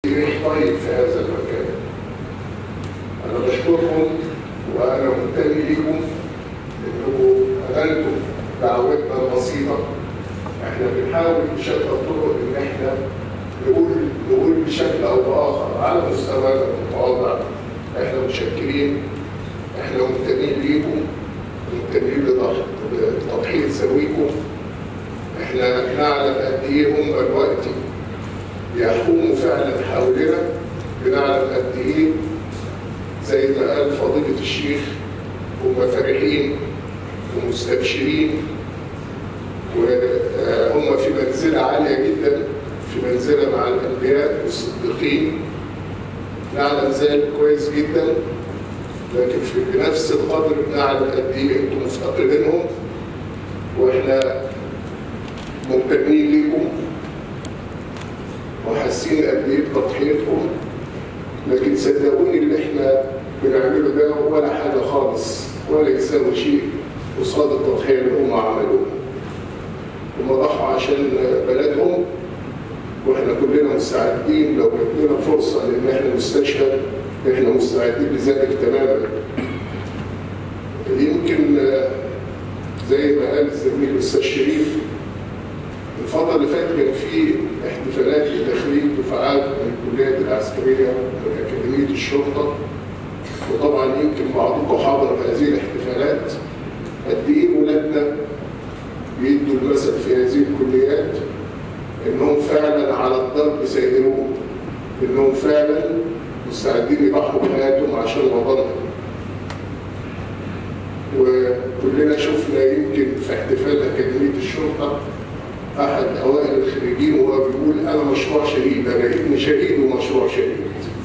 ريح طيب في هذا المكان انا بشكركم وانا ممتن لكم انكم قبلتم دعوتنا البسيطه احنا بنحاول بشتى الطرق ان احنا نقول نقول بشكل او باخر على مستوانا المتواضع احنا متشكرين احنا ممتنين ليكم ممتنين لتضحيه ذويكم احنا نعلم قد ايه هم دلوقتي يحوموا فعلا حولنا بنعلم قد ايه زي ما قال فضيله الشيخ هم فرحين ومستبشرين وهم في منزله عاليه جدا في منزله مع الانبياء والصديقين نعلم ذلك كويس جدا لكن في بنفس القدر نعلم قد ايه انتم مفتقدينهم واحنا ممتنين ليكم وحاسين قد ايه بتضحيتكم لكن صدقوني اللي احنا بنعمله ده ولا حاجه خالص ولا يساوي شيء قصاد التضحيه اللي هم عملوها هم ضحوا عشان بلدهم واحنا كلنا مستعدين لو جات لنا فرصه ان احنا نستشهد احنا مستعدين لذلك تماما يمكن زي ما قال الزميل الاستاذ شريف الفتره اللي فاتت كان في احتفالات لتخريج دفعات من الكليات العسكريه من اكاديميه الشرطه وطبعا يمكن بعضكم حاضر هذه الاحتفالات قد ايه ولادنا بيدوا المثل في هذه الكليات انهم فعلا على الضرب سيدرون انهم فعلا مستعدين يضحوا بحياتهم عشان وطنهم وكلنا شفنا يمكن في احتفال اكاديميه الشرطه احد اوائل الخريجين وهو بيقول انا مشروع شهيد انا ابن شهيد ومشروع شهيد